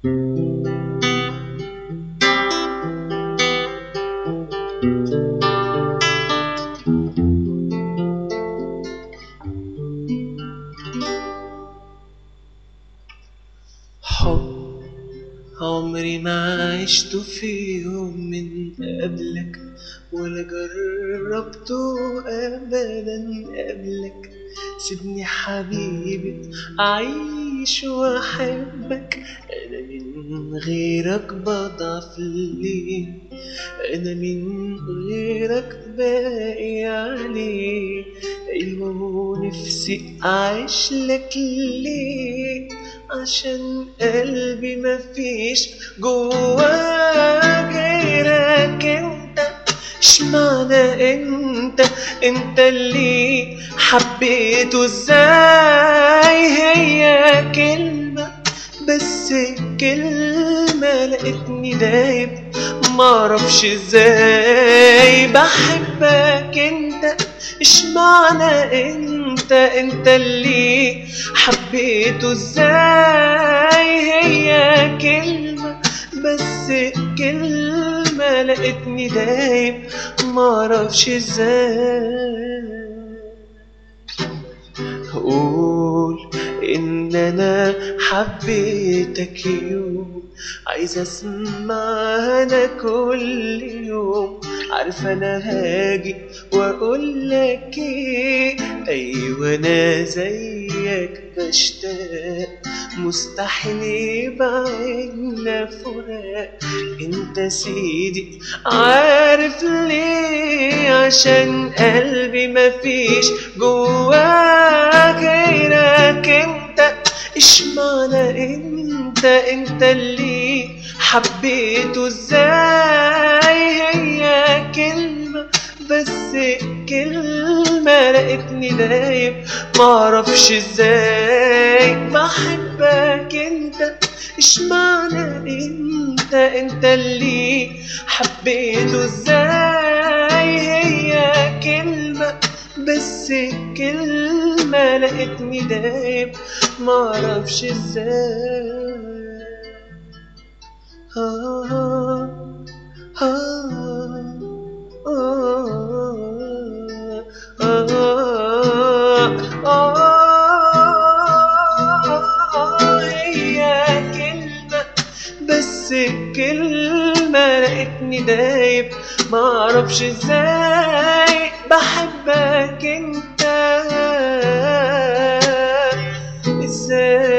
حب عمري ما عشت في يوم من قبلك ولا جربته ابدا قبلك سيبني حبيبي اعيش واحبك انا من غيرك بضعف ليه انا من غيرك باقي عليه ايوه نفسي اعيش لك ليه عشان قلبي مفيش جواه غيرك انت اشمعنى انت انت اللي حبيته ازاي هي كلمة بس كلمة لقيتني دايب معرفش ازاي بحبك انت اشمعنى انت انت اللي حبيته ازاي هي كلمة بس كلمة لقيتني دايب معرفش ازاي قول ان انا حبيتك يوم عايز اسمع انا كل يوم عارف انا هاجي واقول لك ايه ايوه انا زيك بشتاق مستحيل يبعدنا فراق انت سيدي عارف ليه عشان قلبي مفيش جواه غيرك انت اشمعنى انت انت اللي حبيته ازاي هي كلمة بس كلمة لقيتني دايب معرفش ازاي بحبك انت اشمعنى انت انت اللي حبيته ازاي هي كلمة بس كلمة لقيتني دايب معرفش ازاي آه آه آه آه آه هي كلمة بس كلمة لقيتني دايب معرفش ازاي بحبك انت ازاي